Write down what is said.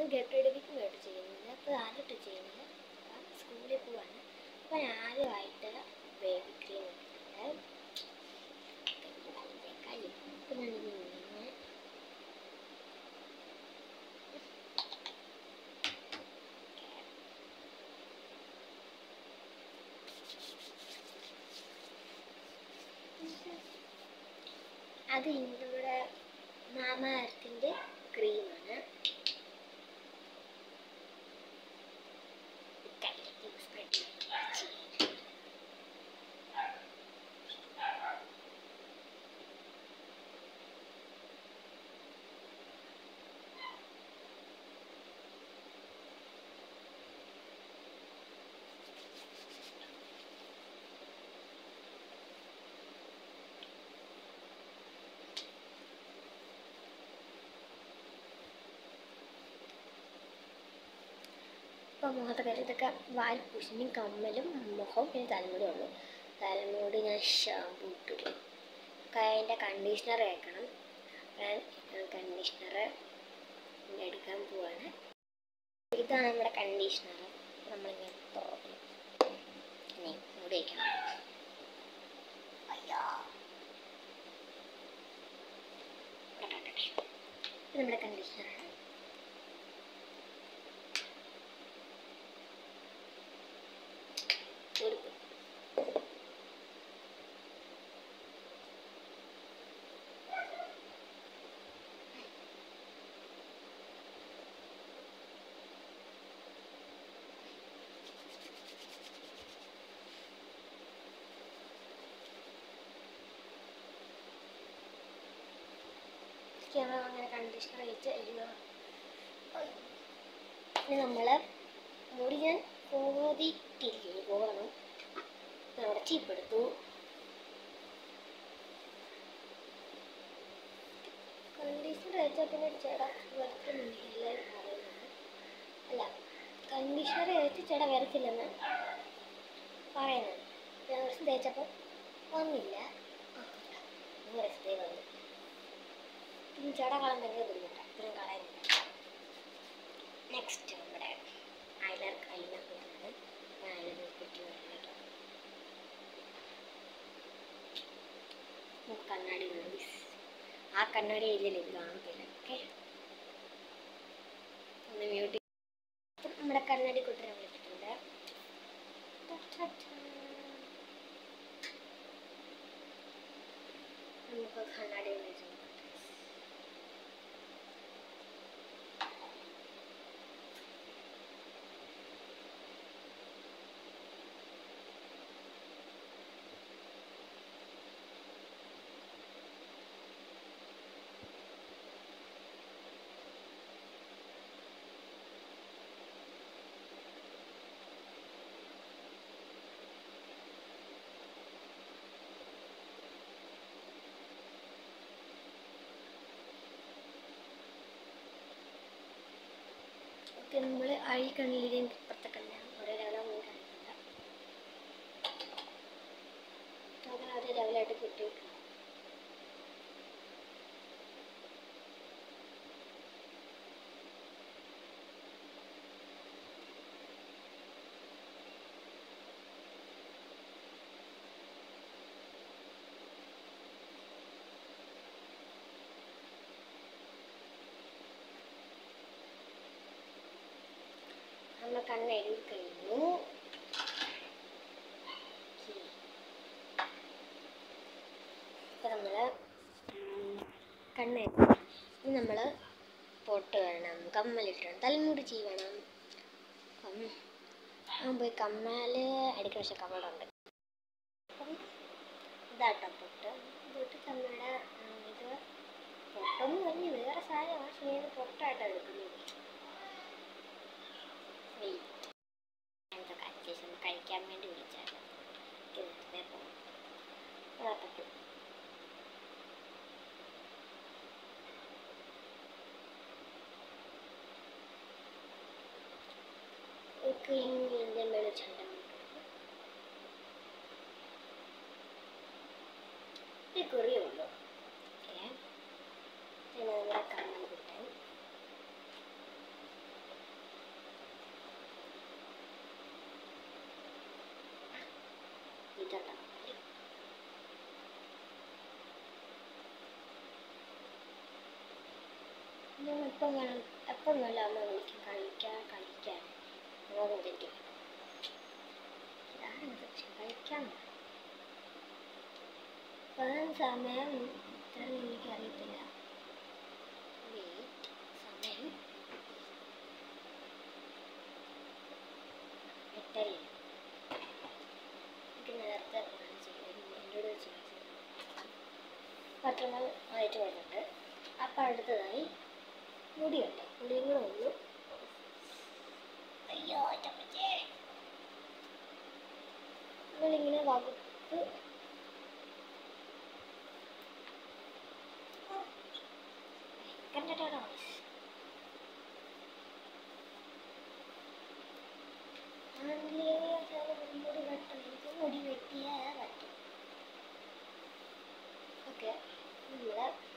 Get ready with ആയിട്ട് ചെയ്യുന്നത് അപ്പോൾ ആദ്യമായിട്ട് ചെയ്യുന്നത് അപ്പം സ്കൂളിൽ പോവാണ് അപ്പോൾ ഞാൻ ആദ്യമായിട്ട് ബേബി ക്രീം ഇട്ടിട്ടുണ്ട് കൈ അപ്പം ഞാനിത് ഇങ്ങനെ അത് നമ്മുടെ മാമ എർത്തിൻ്റെ ക്രീമാണ് കയ്യിലേക്ക് സ്പ്രെഡ് ചെയ്ത് ഇപ്പോൾ മുഖത്തെ കാര്യം ഇതൊക്കെ വാരി പൂശിനും കമ്മലും മുഖം പിന്നെ തലമുടി ഉള്ളു തലമുടി ഞാൻ ഷാമ്പു ഇട്ടു അതിൻ്റെ കണ്ടീഷണർ കേൾക്കണം ഞാൻ കണ്ടീഷണർ എടുക്കാൻ പോവാണ് ഇതാണ് നമ്മുടെ കണ്ടീഷണർ നമ്മളിങ്ങനെ തുറക്കും ഇനി മുടി വയ്ക്കണം അയ്യോ ഇത് നമ്മുടെ കണ്ടീഷണറാണ് കൊടുക്കും ക്യാമറ അങ്ങനെ കണ്ടീഷണർ വെച്ച് അയ്യോ ഇനി നമ്മൾ മുടി ഞാൻ കോതിട്ടില്ലേ പോകണം അവിടെ ചീപ്പെടുത്തു കണ്ടീഷണർ തേച്ചാൽ പിന്നെ ചെട വരക്കുന്നില്ല എല്ലാവരും പറയുന്നത് അല്ല കണ്ടീഷണർ തേച്ച് ചെട വരത്തില്ലെന്ന് പറയുന്നത് ഞാൻ ദിവസം തേച്ചപ്പോൾ വന്നില്ല ആ മൂന്ന് ദിവസത്തേ വന്നു പിന്നെ ചെട കളൻ ഭയങ്കര ബുദ്ധിമുട്ടാണ് ഇത്രയും കളയുന്നില്ല നെക്സ്റ്റ് നമ്മുടെ ഐലർ ഐലർ വരുന്നത് ഐലർ കുറ്റി വരുന്നത് കേട്ടോ നമുക്ക് കണ്ണാടി വേണം This. ആ കണ്ണാടി ഇല്ലല്ലോ ഇത് കാണത്തില്ല ഓക്കെ ഒന്ന് മ്യൂട്ട് നമ്മുടെ കണ്ണാടി കുട്ടനെ വിളിച്ചിട്ടുണ്ട് നമുക്ക് കണ്ണാടി വിളിച്ചിട്ടുണ്ട് ഓക്കെ നമ്മൾ അഴി കണ്ണിലേയും ഇപ്പുറത്തെ കണ്ണാണ് ഒരേ ലെവലൊന്നും കാണിക്കില്ല അങ്ങനെ അതേ ലെവലായിട്ട് കിട്ടിയിട്ടുണ്ട് നമ്മൾ കണ്ണ് എഴുതി കഴിഞ്ഞു ഇപ്പം നമ്മൾ കണ്ണ് എഴുതി. ഇനി നമ്മൾ പൊട്ട് വേണം കമ്മലിട്ടണം തലമുടി ചെയ്യണം അപ്പം ഞാൻ പോയി കമ്മൽ അടിക്കുന്ന പക്ഷേ കമ്മലുണ്ട് അപ്പം ഇതാട്ടോ പൊട്ട് പൊട്ട് കമ്മയുടെ ഇത് പൊട്ടൊന്നും കഴിഞ്ഞ് വേറെ സാധനമാണ് പക്ഷേ ഇത് പൊട്ടായിട്ടാണ് എടുക്കുന്നത് വെയിറ്റ് എന്തൊക്കെ അത്യാവശ്യം കഴിക്കാൻ വേണ്ടി വിളിച്ചായിരുന്നു എനിക്ക് വെറുതെ പോകും അതാ പറ്റും ക്രീമിൻ്റെ വെളിച്ചെണ്ണ ഈ കുറിയുള്ളൂ ഓക്കെ പിന്നെ നമ്മുടെ കമ്മൽ കിട്ടാൻ വിളിക്കണ്ട ഞാൻ എപ്പം വേണം എപ്പം വേണം അമ്മ വിളിക്കും കഴിക്കാൻ കഴിക്കാൻ അങ്ങനെ വിളിക്കും ഇതാണ് പക്ഷെ കഴിക്കാൻ ഇപ്പം സമയം ഇത്രയും എനിക്കറിയത്തില്ല വെയിറ്റ് സമയം എട്ടര എനിക്ക് നേരത്തെ പ്ലാൻ ചെയ്യും എന്നോട് ചോദിച്ചു പത്രങ്ങൾ ആയിട്ട് വരുന്നുണ്ട് അപ്പം അടുത്തതായി മുടിയുണ്ട് മുടിയും കൂടെ ഉള്ളു അയ്യോ ചമ്മച്ചേ നമ്മളിങ്ങനെ വകുപ്പ് കണ്ടിട്ടാണോ മുടി വെട്ടണം എനിക്ക് മുടി വെട്ടിയാൽ പറ്റും ഓക്കെ നമ്മളെ